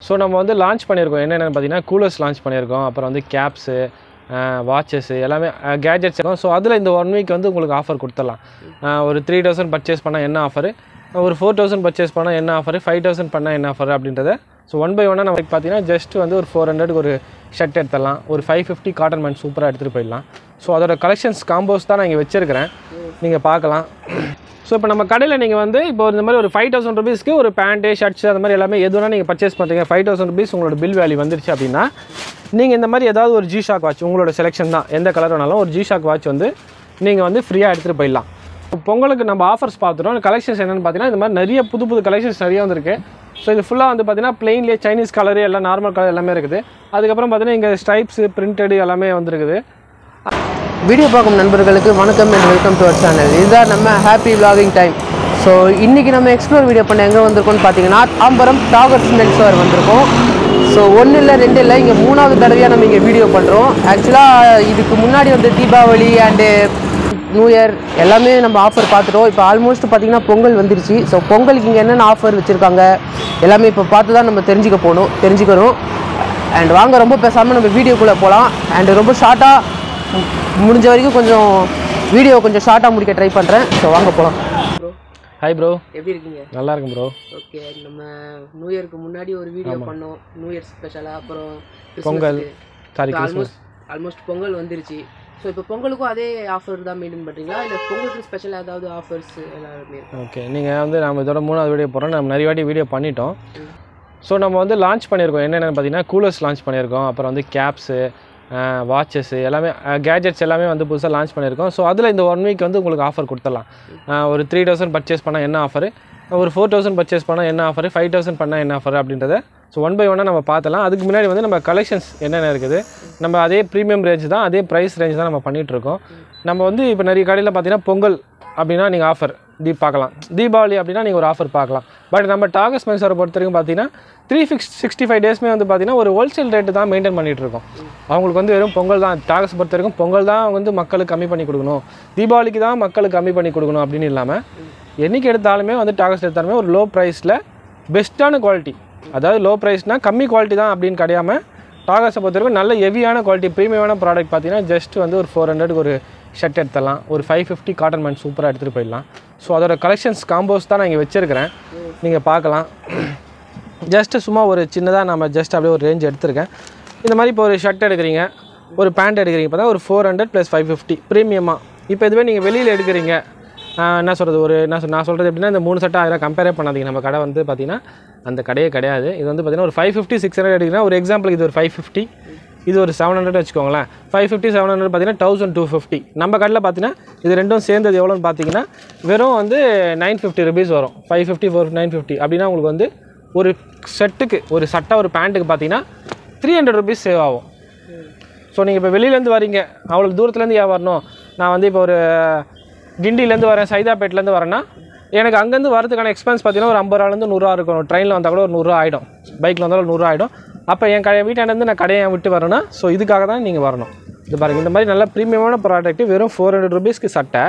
so நம்ம வந்து launch பண்ணியிருக்கோம் என்னென்னு பார்த்தீங்கன்னா கூலர்ஸ் லான்ச் பண்ணியிருக்கோம் அப்புறம் வந்து கேப்ஸு வாட்சஸ்ஸு எல்லாமே கேஜெட்ஸ் இருக்கும் ஸோ அதில் இந்த ஒன் வீக் வந்து உங்களுக்கு ஆஃபர் கொடுத்துடலாம் அஹ், ஒரு த்ரீ தௌசண்ட் பர்ச்சேஸ் பண்ணால் என்ன ஆஃபர் ஒரு ஃபோர் தௌசண்ட் பர்ச்சேஸ் பண்ணால் என்ன ஆஃபர் ஃபைவ் தௌசண்ட் பண்ணால் என்ன ஆஃபர் அப்படின்றத ஸோ ஒன் பை ஒன்னாக நமக்கு பார்த்தீங்கன்னா ஜஸ்ட் வந்து ஒரு ஃபோர் ஹண்ட்ரடுக்கு ஒரு ஷர்ட் எடுத்துடலாம் ஒரு ஃபைவ் ஃபிஃப்டி காட்டன் மேன் சூப்பராக எடுத்துகிட்டு போயிடலாம் ஸோ அதோட கலெக்ஷன்ஸ் காம்போஸ் தான் நான் இங்கே வச்சுருக்கிறேன் நீங்கள் பார்க்கலாம் ஸோ இப்போ நம்ம கடையில் நீங்கள் வந்து இப்போ இந்த மாதிரி ஒரு ஃபைவ் தௌசண்ட் ருபீஸ்க்கு ஒரு பேண்ட்டு ஷர்ட்ஸ் அந்த மாதிரி எல்லாமே எது வேணால் நீங்கள் பர்ச்சேஸ் பண்ணுறீங்க ஃபைவ் தௌசண்ட் ருபீஸ் உங்களோட பில் வேல்யூ வந்துருச்சு அப்படின்னா நீங்கள் இந்த மாதிரி ஏதாவது ஒரு ஜி ஷாக் வாட்ச் உங்களோட செலெக்ஷன் தான் எந்த கலர் வேணாலும் ஒரு ஜி ஷாக் வாட்ச் வந்து நீங்கள் வந்து ஃப்ரீயாக எடுத்துகிட்டு போயிடலாம் இப்போ பொங்கலுக்கு நம்ம ஆஃபர்ஸ் பார்த்துட்டோம் கலெக்ஷன்ஸ் என்னென்னு பார்த்தீங்கன்னா இந்த மாதிரி நிறைய புது புது கலெக்ஷன்ஸ் நிறைய வந்திருக்கு ஸோ இது ஃபுல்லாக வந்து பார்த்தீங்கன்னா பிளெயின்லேயே சைனீஸ் கலரு எல்லாம் நார்மல் கலர் எல்லாமே இருக்குது அதுக்கப்புறம் பார்த்தீங்கன்னா இங்கே ஸ்ட்ரைப்ஸு பிரிண்டடு எல்லாமே வந்துருக்குது வீடியோ பார்க்கும் நண்பர்களுக்கு வணக்கம் and welcome to our channel இதுதான் நம்ம ஹாப்பி vlogging டைம் ஸோ இன்றைக்கி நம்ம எக்ஸ்ப்ளோர் வீடியோ பண்ண எங்கே வந்திருக்கோம்னு பார்த்தீங்கன்னா தாம்பரம் டாகர் ஸ்மெல் ஸ்டோர் வந்திருக்கோம் ஸோ ஒன்றும் இல்லை ரெண்டு இல்லை இங்கே மூணாவது தடவையாக நம்ம இங்கே வீடியோ பண்ணுறோம் ஆக்சுவலாக இதுக்கு முன்னாடி வந்து தீபாவளி அண்டு நியூ இயர் எல்லாமே நம்ம ஆஃபர் பார்த்துட்டோம் இப்போ ஆல்மோஸ்ட் பார்த்தீங்கன்னா பொங்கல் வந்துருச்சு ஸோ பொங்கலுக்கு இங்கே என்னென்ன ஆஃபர் வச்சுருக்காங்க எல்லாமே இப்போ பார்த்து தான் நம்ம தெரிஞ்சுக்க போகணும் தெரிஞ்சுக்கிறோம் அண்ட் வாங்க ரொம்ப பேசாமல் நம்ம வீடியோக்குள்ளே போகலாம் அண்ட் ரொம்ப ஷார்ட்டாக முடிஞ்ச வரைக்கும் கொஞ்சம் வீடியோ கொஞ்சம் ஷார்ட்டாக முடிக்க ட்ரை பண்ணுறேன் ஸோ வாங்க போகலாம் ப்ரோ ஹாய் ப்ரோ எப்படி இருக்கீங்க நல்லா இருக்கும் ப்ரோ ஓகே நம்ம நியூ இயருக்கு முன்னாடி ஒரு வீடியோ பண்ணோம் நியூ இயர் ஸ்பெஷலாக அப்புறம் Pongal sorry almost almost Pongal வந்துருச்சு ஸோ இப்போ பொங்கலுக்கும் அதே ஆஃபர் தான் மெயின்டைன் பண்ணுறீங்களா இல்லை பொங்கலுக்கு ஸ்பெஷல் ஏதாவது ஆஃபர்ஸ் எல்லாருமே ஓகே நீங்கள் வந்து நம்ம இதோட மூணாவது வீடியோ போகிறோம் நம்ம நிறைய வாட்டி வீடியோ பண்ணிட்டோம் ஸோ நம்ம வந்து லான்ச் பண்ணியிருக்கோம் என்னென்னு பார்த்தீங்கன்னா கூலர்ஸ் லான்ச் பண்ணியிருக்கோம் அப்புறம் வந்து கேப்ஸு வாட்சஸ்ஸு எல்லாமே கேஜெட்ஸ் எல்லாமே வந்து புதுசாக லான்ச் பண்ணியிருக்கோம் ஸோ அதில் இந்த ஒன் வீக் வந்து உங்களுக்கு ஆஃபர் கொடுத்துடலாம் அஹ், ஒரு த்ரீ தௌசண்ட் பர்ச்சேஸ் பண்ணால் என்ன ஆஃபர் ஒரு ஃபோர் தௌசண்ட் பர்ச்சேஸ் பண்ணால் என்ன ஆஃபர் ஃபைவ் தௌசண்ட் பண்ணால் என்ன ஆஃபர் அப்படின்றத ஸோ ஒன் பை ஒன்னாக நம்ம பார்த்தலாம் அதுக்கு முன்னாடி வந்து நம்ம கலெக்ஷன்ஸ் என்னென்ன இருக்குது நம்ம அதே ப்ரீமியம் ரேஞ்ச் தான் அதே ப்ரைஸ் ரேஞ்ச் தான் நம்ம பண்ணிகிட்டு இருக்கோம் நம்ம வந்து இப்போ நிறைய கடையில் பார்த்தீங்கன்னா பொங்கல் அப்படின்னா நீங்கள் ஆஃபர் தீப் பார்க்கலாம் தீபாவளி அப்படின்னா நீங்கள் ஒரு ஆஃபர் பார்க்கலாம் பட் நம்ம டாகஸ் மென்சரை பொறுத்த வரைக்கும் பார்த்தீங்கன்னா த்ரீ ஃபிக்ஸ் சிக்ஸ்டி ஃபைவ் டேஸ்மே வந்து பார்த்தீங்கன்னா ஒரு ஹோல்சேல் ரேட்டு தான் மெயின்டைன் பண்ணிட்டு இருக்கோம் அவங்களுக்கு வந்து வெறும் பொங்கல் தான் டாகஸ் பொறுத்த வரைக்கும் பொங்கல் தான் வந்து மக்களுக்கு கம்மி பண்ணி கொடுக்கணும் தீபாவளிக்கு தான் மக்களுக்கு கம்மி பண்ணி கொடுக்கணும் அப்படின்னு இல்லாமல் என்னைக்கு எடுத்தாலுமே வந்து டாகஸ் எடுத்தாலுமே ஒரு லோ ப்ரைஸில் பெஸ்ட்டான குவாலிட்டி அதாவது லோ ப்ரைஸ்னால் கம்மி குவாலிட்டி தான் அப்படின்னு கிடையாமல் டாகஸை பொறுத்த வரைக்கும் நல்ல ஹெவியான குவாலிட்டி ப்ரீமியமான ப்ராடக்ட் பார்த்தீங்கன்னா ஜஸ்ட் வந்து ஒரு ஃபோர் ஹண்ட்ரடுக்கு ஒரு ஷர்ட் எடுத்துடலாம் ஒரு ஃபைவ் ஃபிஃப்டி காட்டன் மேன் சூப்பராக எடுத்துகிட்டு போயிடலாம் ஸோ அதோட கலெக்ஷன்ஸ் காம்போஸ் தான் நான் இங்கே வச்சுருக்கிறேன் நீங்கள் பார்க்கலாம் ஜஸ்ட்டு சும்மா ஒரு சின்னதாக நம்ம ஜஸ்ட் அப்படியே ஒரு ரேஞ்ச் எடுத்திருக்கேன் இந்த மாதிரி இப்போ ஒரு ஷர்ட் எடுக்கிறீங்க ஒரு பேண்ட் எடுக்கிறீங்க இப்போ தான் ஒரு four hundred plus five fifty ப்ரீமியமாக இப்போ இதுவே நீங்கள் வெளியில் எடுக்கிறீங்க ஆஹ் என்ன சொல்கிறது ஒரு என்ன சொல் நான் சொல்கிறது எப்படின்னா இந்த மூணு சட்டை ஆயிரம் கம்பேரே பண்ணாதீங்க நம்ம கடை வந்து பார்த்தீங்கன்னா அந்த கடையே கிடையாது இது வந்து பார்த்தீங்கன்னா ஒரு ஃபைவ் ஃபிஃப்டி சிக்ஸ் ஹண்ட்ரட் எடுக்கிறீங்கன்னா ஒரு எக்ஸாம்பிள் இது ஒரு ஃபைவ் ஃபிஃப்டி இது ஒரு செவன் ஹண்ட்ரட் வச்சுக்கோங்களேன் ஃபைவ் ஃபிஃப்டி செவன் ஹண்ட்ரட் பார்த்தீங்கன்னா தௌசண்ட் டூ ஃபிஃப்டி நம்ம கடையில் பார்த்தீங்கன்னா இது ரெண்டும் சேர்ந்தது எவ்வளோன்னு பார்த்தீங்கன்னா வெறும் வந்து நைன் ஃபிஃப்டி ருபீஸ் வரும் five fifty four nine fifty அப்படின்னா உங்களுக்கு வந்து ஒரு செட்டுக்கு ஒரு சட்டை ஒரு பேண்ட்டுக்கு பார்த்தீங்கன்னா த்ரீ ஹண்ட்ரட் ருபீஸ் சேவ் ஆகும் ஸோ நீங்கள் இப்போ வெளியிலேருந்து வரீங்க அவ்வளோ தூரத்துலேருந்து ஏன் வரணும் நான் வந்து இப்போ ஒரு கிண்டிலேருந்து வரேன் சைதாப்பேட்லேருந்து வரேன்னா எனக்கு அங்கேருந்து வரதுக்கான எக்ஸ்பென்ஸ் பார்த்தீங்கன்னா ஒரு ஐம்பது ரூபாலேருந்து நூறுரூவா இருக்கும் ட்ரெயினில் வந்தால் கூட ஒரு நூறுரூவா ஆகிடும் பைக்கில் வந்தாலும் ஒரு நூறுரூவா ஆகிடும் அப்போ என் கடை வீட்டாண்டேருந்து நான் கடையை விட்டு வரேன்னா ஸோ இதுக்காக தான் நீங்கள் வரணும் இது பாருங்கள் இந்த மாதிரி நல்ல ப்ரீமியமான ப்ராடக்ட் வெறும் ஃபோர் ஹண்ட்ரட் ருபீஸ்க்கு சட்டை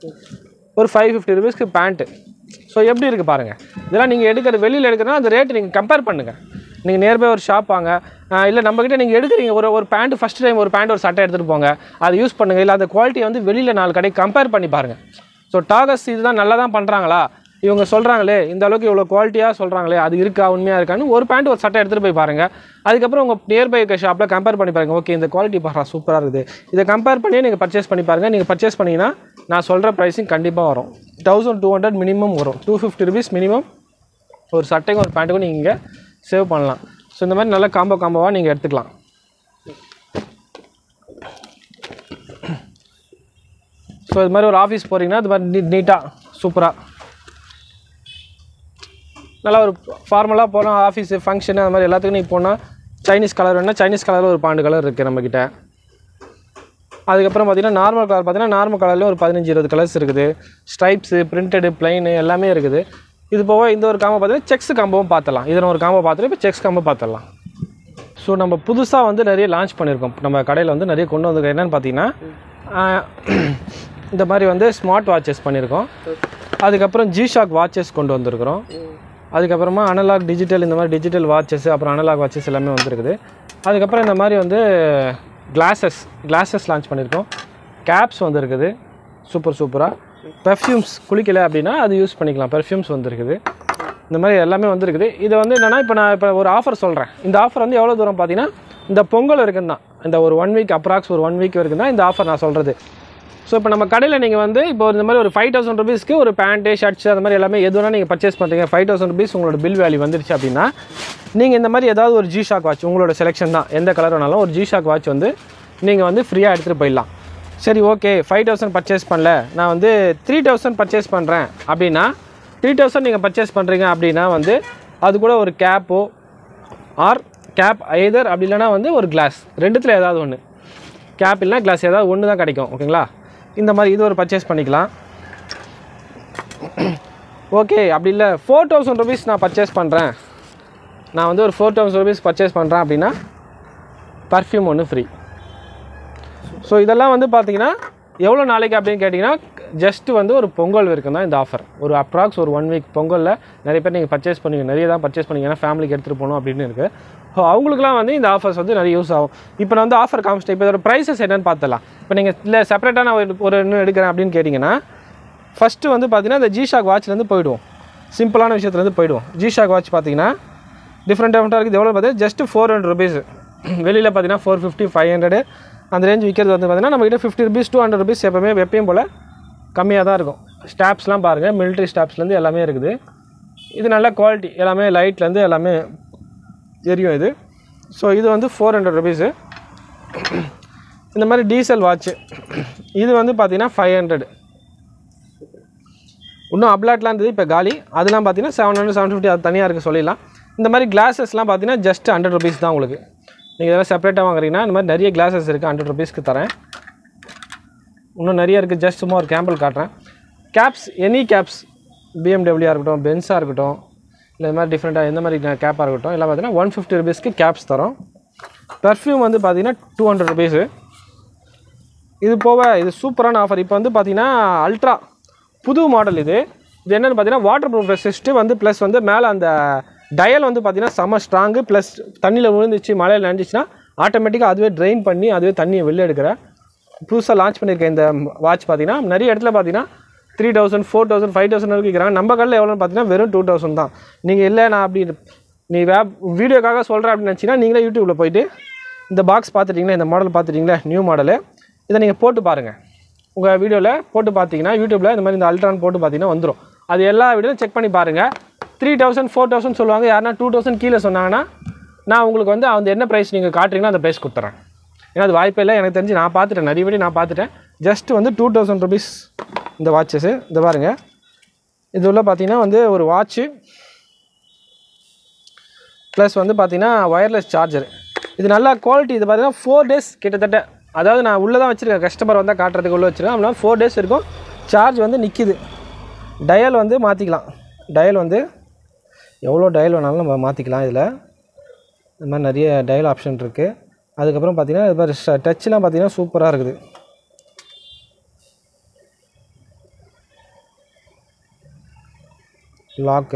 ஒரு ஃபைவ் ஃபிஃப்டி ருபீஸ்க்கு பேண்ட்டு ஸோ எப்படி இருக்குது பாருங்கள் இதெல்லாம் நீங்கள் எடுக்கிற வெளியில் எடுக்கிறனா அந்த ரேட்டு நீங்கள் கம்பேர் பண்ணுங்கள் நீங்கள் நியர்பை ஒரு ஷாப் வாங்க இல்லை நம்மக்கிட்ட நீங்கள் எடுக்கிறீங்க ஒரு ஒரு பேண்ட் ஃபஸ்ட் டைம் ஒரு பேண்ட் ஒரு சட்டை எடுத்துகிட்டு போங்க அதை யூஸ் பண்ணுங்கள் இல்லை அந்த குவாலிட்டியை வந்து வெளியில் நாலு கடைக்கு கம்பேர் பண்ணி பாருங்கள் ஸோ டாகஸ் இதுதான் நல்லா தான் பண்ணுறாங்களா இவங்க சொல்கிறாங்களே இந்த அளவுக்கு இவ்வளோ குவாலிட்டியாக சொல்கிறாங்களே அது இருக்கா உண்மையாக இருக்கான்னு ஒரு பேண்ட் ஒரு சட்டை எடுத்துகிட்டு போய் பாருங்கள் அதுக்கப்புறம் உங்கள் நியர்பை இருக்க ஷாப்பில் கம்பேர் பண்ணி பாருங்கள் ஓகே இந்த குவாலிட்டி பாருங்க சூப்பராக இருக்குது இதை கம்பேர் பண்ணி நீங்கள் பர்ச்சேஸ் பண்ணி பாருங்கள் நீங்கள் பர்ச்சேஸ் பண்ணிங்கன்னா நான் சொல்கிற ப்ரைஸிங் கண்டிப்பாக வரும் தௌசண்ட் டூ ஹண்ட்ரட் மினிமம் வரும் டூ ஃபிஃப்டி ருபீஸ் மினிமம் ஒரு சட்டைக்கும் ஒரு பேண்ட்டுக்கும் நீங்கள் இங்கே சேவ் பண்ணலாம் ஸோ இந்த மாதிரி நல்ல காம்போ காம்போவாக நீங்கள் எடுத்துக்கலாம் ஸோ இது மாதிரி ஒரு ஆஃபீஸ் போகிறீங்கன்னா இது மாதிரி நீட் நீட்டாக சூப்பராக நல்லா ஒரு ஃபார்மலாக போனால் ஆஃபீஸு ஃபங்க்ஷனு அது மாதிரி எல்லாத்துக்கும் நீ போனால் சைனீஸ் கலர் வேணால் சைனீஸ் கலரில் ஒரு பாண்டு கலர் இருக்குது நம்மக்கிட்ட அதுக்கப்புறம் பார்த்தீங்கன்னா நார்மல் கலர் பார்த்தீங்கன்னா நார்மல் கலர்லேயே ஒரு பதினஞ்சு இருபது கலர்ஸ் இருக்குது ஸ்ட்ரைப்ஸு பிரிண்டடு பிளைனு எல்லாமே இருக்குது இது போக இந்த ஒரு காம்போ பார்த்தீங்கன்னா செக்ஸ் காம்போவும் பார்த்துலாம் இதில் ஒரு காம்போ பார்த்துட்டு இப்போ செக்ஸ் காம்போ பார்த்துடலாம் ஸோ நம்ம புதுசாக வந்து நிறைய லான்ச் பண்ணியிருக்கோம் நம்ம கடையில் வந்து நிறைய கொண்டு வந்திருக்கோம் என்னென்னு பார்த்தீங்கன்னா ஆஹ், இந்த மாதிரி வந்து ஸ்மார்ட் வாட்சஸ் பண்ணியிருக்கோம் அதுக்கப்புறம் ஜி ஷாக் வாட்சஸ் கொண்டு வந்திருக்கிறோம் அதுக்கப்புறமா அனலாக் டிஜிட்டல் இந்த மாதிரி டிஜிட்டல் வாட்சஸ் அப்புறம் அனலாக் வாட்சஸ் எல்லாமே வந்துருக்குது அதுக்கப்புறம் இந்த மாதிரி வந்து கிளாஸஸ் கிளாஸஸ் லான்ச் பண்ணியிருக்கோம் கேப்ஸ் வந்துருக்குது சூப்பர் சூப்பராக பெர்ஃப்யூம்ஸ் குளிக்கல அப்படின்னா அது யூஸ் பண்ணிக்கலாம் பெர்ஃப்யூம்ஸ் வந்துருக்குது இந்த மாதிரி எல்லாமே வந்துருக்குது இது வந்து என்னென்னா இப்போ நான் இப்போ ஒரு ஆஃபர் சொல்கிறேன் இந்த ஆஃபர் வந்து எவ்வளோ தூரம் பார்த்தீங்கன்னா இந்த பொங்கல் வரைக்கும் தான் இந்த ஒரு ஒன் வீக் அப்ராக்ஸ் ஒரு ஒன் வீக் வரைக்கும் தான் இந்த ஆஃபர் நான் சொல்கிறது ஸோ இப்போ நம்ம கடையில் நீங்கள் வந்து இப்போ இந்த மாதிரி ஒரு ஃபைவ் தௌசண்ட் ருபீஸ்க்கு ஒரு பேண்ட்டு ஷர்ட்ஸ் அந்த மாதிரி எல்லாமே எது வேணால் நீங்கள் பர்ச்சேஸ் பண்ணுறீங்க ஃபைவ் தௌசண்ட் ருபீஸ் உங்களோட பில் வேல்யூ வந்துருச்சு அப்படின்னா நீங்கள் இந்த மாதிரி ஏதாவது ஒரு ஜி ஷாக் வாட்ச் உங்களோட செலெக்ஷன் தான் எந்த கலர் வேணாலும் ஒரு ஜி ஷாக் வாட்ச் வந்து நீங்கள் வந்து ஃப்ரீயாக எடுத்துகிட்டு போயிடலாம் சரி ஓகே ஃபைவ் தௌசண்ட் பர்ச்சேஸ் பண்ணல நான் வந்து த்ரீ தௌசண்ட் பர்ச்சேஸ் பண்ணுறேன் அப்படின்னா த்ரீ தௌசண்ட் நீங்கள் பர்ச்சேஸ் பண்ணுறீங்க அப்படின்னா வந்து அது கூட ஒரு கேப்போ ஆர் கேப் ஐதர் அப்படி இல்லைனா வந்து ஒரு கிளாஸ் ரெண்டுத்தில் ஏதாவது ஒன்று கேப் இல்லைனா கிளாஸ் ஏதாவது ஒன்று தான் கிடைக்கும் ஓகேங்களா இந்த மாதிரி இது ஒரு பர்ச்சேஸ் பண்ணிக்கலாம் ஓகே அப்படி இல்லை ஃபோர் தௌசண்ட் ருபீஸ் நான் பர்ச்சேஸ் பண்ணுறேன் நான் வந்து ஒரு ஃபோர் தௌசண்ட் ருபீஸ் பர்ச்சேஸ் பண்ணுறேன் அப்படின்னா பர்ஃப்யூம் ஒன்று ஃப்ரீ ஸோ இதெல்லாம் வந்து பார்த்தீங்கன்னா எவ்வளோ நாளைக்கு அப்படின்னு கேட்டிங்கன்னா ஜஸ்ட் வந்து ஒரு பொங்கல் வரைக்கும் தான் இந்த ஆஃபர் ஒரு அப்ராக்ஸ் ஒரு ஒன் வீக் பொங்கலில் நிறைய பேர் நீங்கள் பர்ச்சேஸ் பண்ணுவீங்க நிறைய தான் பர்ச்சேஸ் பண்ணுவீங்க ஏன்னா ஃபேமிலிக்கு எடுத்துகிட்டு போகணும் அப்படின்னு இருக்குது ஸோ அவங்களுக்குலாம் வந்து இந்த ஆஃபர்ஸ் வந்து நிறைய யூஸ் ஆகும் இப்போ நான் வந்து ஆஃபர் காமிச்சிட்டேன் இப்போ இதோட ப்ரைஸஸ் என்னன்னு பார்த்தலாம் இப்போ நீங்கள் இல்லை செப்பரேட்டாக நான் ஒரு- ஒரு இன்னும் எடுக்கிறேன் அப்படின்னு கேட்டிங்கன்னா ஃபஸ்ட்டு வந்து பார்த்தீங்கன்னா இந்த ஜிஷாக் வாட்ச்லேருந்து போயிடுவோம் சிம்பிளான விஷயத்துலேருந்து போயிடுவோம் ஜிஷாக் வாட்ச் பார்த்தீங்கன்னா டிஃப்ரெண்ட் டிஃப்ரெண்ட்டாக இருக்குது எவ்வளோ பார்த்தீங்கன்னா ஜஸ்ட் ஃபோர் ஹண்ட்ரட் ருபீஸ் வெளியில் பார்த்தீங்கன்னா ஃபோர் ஃபிஃப்டி ஃபைவ் ஹண்ட்ரடு அந்த ரேஞ்ச் விற்கிறது வந்து பார்த்தீங்கன்னா நம்மகிட்ட fifty rupees two hundred rupees எப்பவுமே எப்பயும் போல் கம்மியாக தான் இருக்கும் ஸ்டாப்ஸ்லாம் பாருங்கள் மிலிட்ரி ஸ்டாப்ஸ்லேருந்து எல்லாமே இருக்குது இது நல்ல குவாலிட்டி எல்லாமே லைட்லேருந்து எல்லாமே எரியும் இது ஸோ இது வந்து ஃபோர் ஹண்ட்ரட் ருபீஸு இந்த மாதிரி டீசல் வாட்ச்சு இது வந்து பார்த்தீங்கன்னா ஃபைவ் ஹண்ட்ரட் இன்னும் அப்லாட்லாம் இருந்தது இப்போ காலி அதெல்லாம் பார்த்தீங்கன்னா செவன் ஹண்ட்ரட் செவன் ஃபிஃப்டி அது தனியாக இருக்குது சொல்லிடலாம் இந்த மாதிரி கிளாஸஸ்லாம் பார்த்தீங்கன்னா ஜஸ்ட் ஹண்ட்ரட் ருபீஸ் தான் உங்களுக்கு நீங்கள் இதெல்லாம் செப்பரேட்டாக வாங்குறீங்கன்னா இந்த மாதிரி நிறைய கிளாஸஸ் இருக்குது ஹண்ட்ரட் ருபீஸ்க்கு தரேன் இன்னும் நிறைய இருக்குது ஜஸ்ட் சும்மா ஒரு கேம்பிள் காட்டுறேன் கேப்ஸ் எனி கேப்ஸ் பிஎம்டபிள்யூஆ இருக்கட்டும் பென்ஸாக இருக்கட்டும் இல்லை இந்த மாதிரி டிஃப்ரெண்ட்டாக எந்த மாதிரி கேப்பாக இருக்கட்டும் எல்லாம் பார்த்தீங்கன்னா ஒன் ஃபிஃப்டி ருபீஸ்க்கு கேப்ஸ் தரோம் பெர்ஃப்யூம் வந்து பார்த்தீங்கன்னா டூ ஹண்ட்ரட் ருபீஸு இது போக இது சூப்பரான ஆஃபர் இப்போ வந்து பார்த்தீங்கன்னா அல்ட்ரா புது மாடல் இது இது என்னென்னு பார்த்தீங்கன்னா வாட்டர் ப்ரூஃப் ரெசிஸ்ட்டு வந்து ப்ளஸ் வந்து மேலே அந்த டயல் வந்து பார்த்தீங்கன்னா செம்ம ஸ்ட்ராங்கு ப்ளஸ் தண்ணியில் விழுந்துச்சு மழையில் நனைஞ்சிச்சுன்னா ஆட்டோமேட்டிக்காக அதுவே ட்ரெயின் பண்ணி அதுவே தண்ணியை வெளில எடுக்கிற புதுசாக லான்ச் பண்ணியிருக்க இந்த வாட்ச் பார்த்தீங்கன்னா நிறைய இடத்துல பார்த்தீங்கன்னா three thousand four thousand five thousand வரைக்கும் விற்கிறாங்க நம்ம கடையில் எவ்வளோன்னு பார்த்தீங்கன்னா வெறும் டூ தௌசண்ட் தான் நீங்கள் இல்லை நான் அப்படி நீ வே வீடியோக்காக சொல்கிறேன் அப்படின்னு நினச்சிங்கன்னா நீங்களே யூடியூப்பில் போயிட்டு இந்த பாக்ஸ் பார்த்துட்டிங்களா இந்த மாடல் பார்த்துட்டிங்களா நியூ மாடலு இதை நீங்கள் போட்டு பாருங்கள் உங்கள் வீடியோவில் போட்டு பார்த்தீங்கன்னா யூடியூப்பில் இந்த மாதிரி இந்த அல்ட்ரான் போட்டு பார்த்தீங்கன்னா வந்துடும் அது எல்லா வீடியோவும் செக் பண்ணி பாருங்கள் த்ரீ தௌசண்ட் ஃபோர் தௌசண்ட் சொல்லுவாங்க யாருன்னா டூ தௌசண்ட் கீழே சொன்னாங்கன்னா நான் உங்களுக்கு வந்து அந்த என்ன ப்ரைஸ் நீங்கள் காட்டுறீங்களோ அந்த ப்ரைஸ் கொடுத்துறேன் ஏன்னா அது வாய்ப்பே இல்லை எனக்கு தெரிஞ்சு நான் பார்த்துட்டேன் நிறைய வீடியோ நான் பார்த்துட்டேன் ஜஸ்ட் வந்து டூ தௌசண்ட் ருபீஸ் இந்த வாட்சஸ்ஸு இந்த பாருங்கள் இது உள்ள பார்த்தீங்கன்னா வந்து ஒரு வாட்ச்சு ப்ளஸ் வந்து பார்த்தீங்கன்னா ஒயர்லெஸ் சார்ஜர் இது நல்லா குவாலிட்டி இது பார்த்தீங்கன்னா ஃபோர் டேஸ் கிட்டத்தட்ட அதாவது நான் உள்ளே தான் வச்சுருக்கேன் கஸ்டமர் வந்தால் காட்டுறதுக்கு உள்ளே வச்சுருக்கேன் அப்படின்னா ஃபோர் டேஸ் இருக்கும் சார்ஜ் வந்து நிற்கிது டயல் வந்து மாற்றிக்கலாம் டயல் வந்து எவ்வளோ டயல் வேணாலும் நம்ம மாற்றிக்கலாம் இதில் இந்த மாதிரி நிறைய டயல் ஆப்ஷன் இருக்குது அதுக்கப்புறம் பார்த்தீங்கன்னா இது மாதிரி டச்லாம் பார்த்தீங்கன்னா சூப்பராக இருக்குது லாக்கு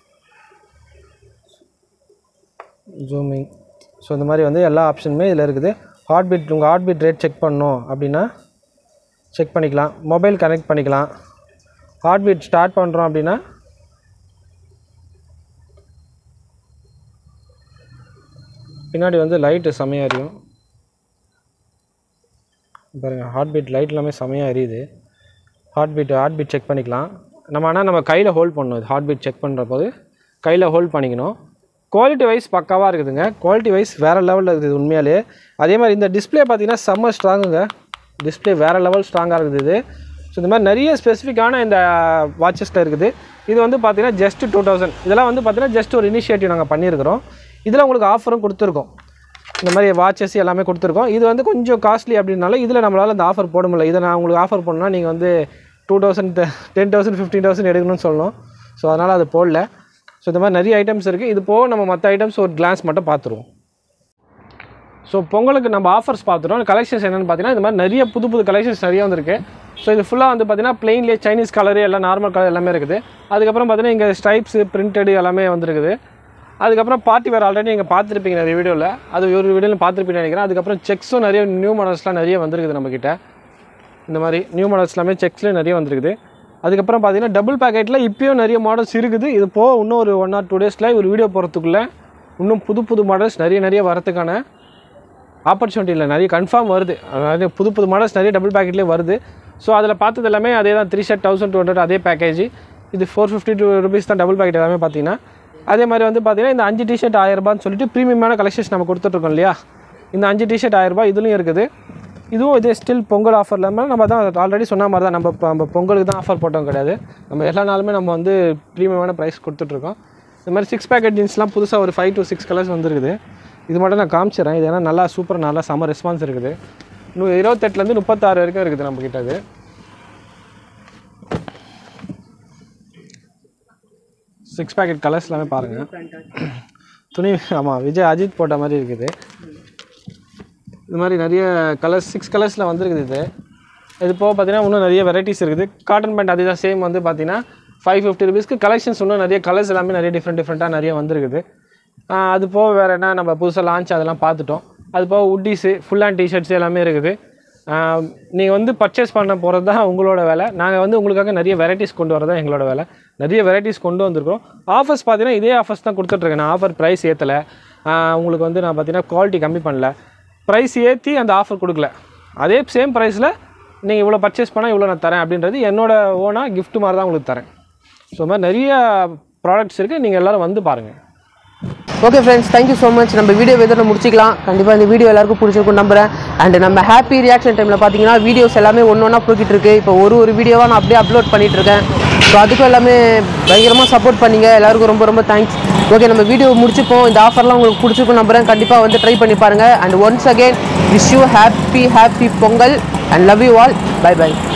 ஜூமிங் ஸோ இந்த மாதிரி வந்து எல்லா ஆப்ஷனுமே இதில் இருக்குது ஹார்ட் பீட் உங்கள் ஹார்ட் பீட் ரேட் செக் பண்ணணும் அப்படின்னா செக் பண்ணிக்கலாம் மொபைல் கனெக்ட் பண்ணிக்கலாம் ஹார்ட் பீட் ஸ்டார்ட் பண்ணுறோம் அப்படின்னா பின்னாடி வந்து லைட்டு செமையாக எரியும் பாருங்கள் ஹார்ட் பீட் லைட் எல்லாமே செமையாக எரியுது heart beat heart beat check பண்ணிக்கலாம் நம்ம ஆனால் நம்ம கையில் ஹோல்ட் பண்ணணும் இது ஹார்ட் பீட் செக் பண்ணுற போது கையில் ஹோல்ட் பண்ணிக்கணும் குவாலிட்டி வைஸ் பக்காவாக இருக்குதுங்க குவாலிட்டி வைஸ் வேறு லெவலில் இருக்குது உண்மையாலே அதே மாதிரி இந்த டிஸ்ப்ளே பார்த்தீங்கன்னா செம்ம ஸ்ட்ராங்குங்க டிஸ்ப்ளே வேறு லெவல் ஸ்ட்ராங்காக இருக்குது இது ஸோ இந்த மாதிரி நிறைய ஸ்பெசிஃபிக்கான இந்த வாட்சஸில் இருக்குது இது வந்து பார்த்தீங்கன்னா ஜஸ்ட் டூ தௌசண்ட் இதெல்லாம் வந்து பார்த்தீங்கன்னா ஜஸ்ட் ஒரு இனிஷியேட்டிவ் நாங்கள் பண்ணியிருக்கிறோம் இதில் உங்களுக்கு ஆஃபரும் கொடுத்துருக்கோம் இந்த மாதிரி வாட்சஸ் எல்லாமே கொடுத்துருக்கோம் இது வந்து கொஞ்சம் காஸ்ட்லி அப்படின்னால இதில் நம்மளால் இந்த ஆஃபர் போட முடியல இதை நான் உங்களுக்கு ஆஃபர் பண்ணால் நீங்கள் வந்து two thousand ten thousand fifteen thousand எடுக்கணும்னு சொல்லணும் ஸோ அதனால் அது போடல ஸோ இந்த மாதிரி நிறைய ஐட்டம்ஸ் இருக்குது இது போக நம்ம மற்ற ஐட்டம்ஸ் ஒரு கிளான்ஸ் மட்டும் பார்த்துருவோம் ஸோ பொங்கலுக்கு நம்ம ஆஃபர்ஸ் பார்த்துட்டோம் கலெக்ஷன்ஸ் என்னென்னு பார்த்தீங்கன்னா இந்த மாதிரி நிறைய புது புது கலெக்ஷன்ஸ் நிறைய வந்திருக்கு ஸோ இது ஃபுல்லாக வந்து பார்த்தீங்கன்னா பிளெயின்லேயே சைனீஸ் கலரு எல்லாம் நார்மல் கலர் எல்லாமே இருக்குது அதுக்கப்புறம் பார்த்தீங்கன்னா இங்கே ஸ்ட்ரைப்ஸு பிரிண்டடு எல்லாமே வந்துருக்குது அதுக்கப்புறம் பார்ட்டி வேறு ஆல்ரெடி நீங்கள் பார்த்துருப்பீங்க நிறைய வீடியோவில் அது ஒரு வீடியோவில் பார்த்துருப்பீங்கன்னு நினைக்கிறேன் அதுக்கப்புறம் செக்ஸும் நிறைய நியூ மாடல்ஸ்லாம் நிறைய வந்திருக்குது நம்மக்கிட்ட இந்த மாதிரி நியூ மாடல்ஸ் எல்லாமே செக்ஸ்லேயே நிறைய வந்திருக்குது அதுக்கப்புறம் பார்த்தீங்கன்னா டபுள் பேக்கெட்டில் இப்போயும் நிறைய மாடல்ஸ் இருக்குது இது போக இன்னும் ஒரு ஒன் ஆர் டூ டேஸில் ஒரு வீடியோ போகிறதுக்குள்ளே இன்னும் புது புது மாடல்ஸ் நிறைய நிறைய வரதுக்கான ஆப்பர்ச்சுனிட்டி இல்லை நிறைய கன்ஃபார்ம் வருது நிறைய புது புது மாடல்ஸ் நிறைய டபுள் பேக்கெட்லேயே வருது ஸோ அதில் பார்த்தது எல்லாமே அதே தான் three shirt thousand two hundred அதே பேக்கேஜ் இது ஃபோர் ஃபிஃப்டி டூ ருபீஸ் தான் டபுள் பேக்கெட் எல்லாமே பார்த்தீங்கன்னா அதே மாதிரி வந்து பார்த்தீங்கன்னா இந்த அஞ்சு டிஷர்ட் ஆயிரரூபான்னு சொல்லிட்டு ப்ரீமியமான கலெக்ஷன்ஸ் நம்ம கொடுத்துட்ருக்கோம் இல்லையா இந்த அஞ்சு டிஷர்ட் ஆயிரரூபா இதுலையும் இருக்குது இதுவும் இதே ஸ்டில் பொங்கல் ஆஃபர் இல்லாமல் நம்ம தான் ஆல்ரெடி சொன்ன மாதிரி தான் நம்ம இப்போ நம்ம பொங்கலுக்கு தான் ஆஃபர் போட்டோம் கிடையாது நம்ம எல்லா நாளுமே நம்ம வந்து ப்ரீமியமான ப்ரைஸ் கொடுத்துட்ருக்கோம் இந்த மாதிரி சிக்ஸ் பேக்கெட் ஜீன்ஸ்லாம் புதுசாக ஒரு ஃபைவ் டு சிக்ஸ் கலர்ஸ் வந்துருக்குது இது மட்டும் நான் காமிச்சிடுறேன் இது ஏன்னா நல்லா சூப்பர் நல்லா செம்ம ரெஸ்பான்ஸ் இருக்குது இன்னும் இருபத்தெட்டுலேருந்து முப்பத்தாறு வரைக்கும் இருக்குது நம்மக்கிட்ட அது சிக்ஸ் பேக்கெட் கலர்ஸ் எல்லாமே பாருங்கள் துணி ஆமாம் விஜய் அஜித் போட்ட மாதிரி இருக்குது இது மாதிரி நிறைய கலர்ஸ் சிக்ஸ் கலர்ஸில் வந்திருக்குது இது இது போக பார்த்தீங்கன்னா இன்னும் நிறைய வெரைட்டிஸ் இருக்குது காட்டன் பேண்ட் அதே தான் சேம் வந்து பார்த்தீங்கன்னா ஃபைவ் ஃபிஃப்டி ருபீஸ்க்கு கலெக்ஷன்ஸ் இன்னும் நிறைய கலர்ஸ் எல்லாமே நிறைய டிஃப்ரெண்ட் டிஃப்ரெண்ட்டாக நிறைய வந்திருக்குது ஆஹ் அது போக வேறு என்ன நம்ம புதுசாக லான்ச் அதெல்லாம் பார்த்துட்டோம் அது போக உட்டீஸு ஃபுல் ஹேண்ட் டிஷர்ட்ஸ் எல்லாமே இருக்குது நீங்கள் வந்து பர்ச்சேஸ் பண்ண போகிறது தான் உங்களோட வேலை நாங்கள் வந்து உங்களுக்காக நிறைய வெரைட்டிஸ் கொண்டு வரது தான் எங்களோட வேலை நிறைய வெரைட்டிஸ் கொண்டு வந்திருக்கோம் ஆஃபர்ஸ் பார்த்தீங்கன்னா இதே ஆஃபர்ஸ் தான் கொடுத்துட்ருக்கேன் நான் ஆஃபர் ப்ரைஸ் ஏற்றலை உங்களுக்கு வந்து நான் பார்த்தீங்கன்னா குவாலிட்டி கம்மி பண்ணல ப்ரைஸ் ஏற்றி அந்த ஆஃபர் கொடுக்கல அதே சேம் ப்ரைஸில் நீங்கள் இவ்வளோ பர்ச்சேஸ் பண்ணால் இவ்வளோ நான் தரேன் அப்படின்றது என்னோட ஓனாக gift மாதிரி தான் உங்களுக்கு தரேன் ஸோ மாதிரி நிறைய ப்ராடக்ட்ஸ் இருக்குது நீங்கள் எல்லோரும் வந்து பாருங்கள் okay friends thank you so much நம்ம வீடியோ இதோட முடிச்சிக்கலாம் கண்டிப்பாக இந்த வீடியோ எல்லாருக்கும் பிடிச்சிருக்கும் நம்புறேன் அண்ட் நம்ம ஹாப்பி ரியாக்ஷன் டைமில் பார்த்தீங்கன்னா வீடியோஸ் எல்லாமே ஒன்று ஒன்றா போய்கிட்டு இருக்கு இப்போ ஒரு ஒரு வீடியோவாக நான் அப்படியே அப்லோட் பண்ணிட்டு இருக்கேன் ஸோ அதுக்கும் எல்லாமே பயங்கரமாக சப்போர்ட் பண்ணீங்க எல்லாருக்கும் ரொம்ப ரொம்ப தேங்க்ஸ் ஓகே நம்ம வீடியோ முடிச்சுப்போம் இந்த ஆஃபர்லாம் உங்களுக்கு பிடிச்சிருக்கும் நம்புறேன் கண்டிப்பாக வந்து ட்ரை பண்ணி பாருங்கள் and once again wish you happy happy Pongal and love you all bye by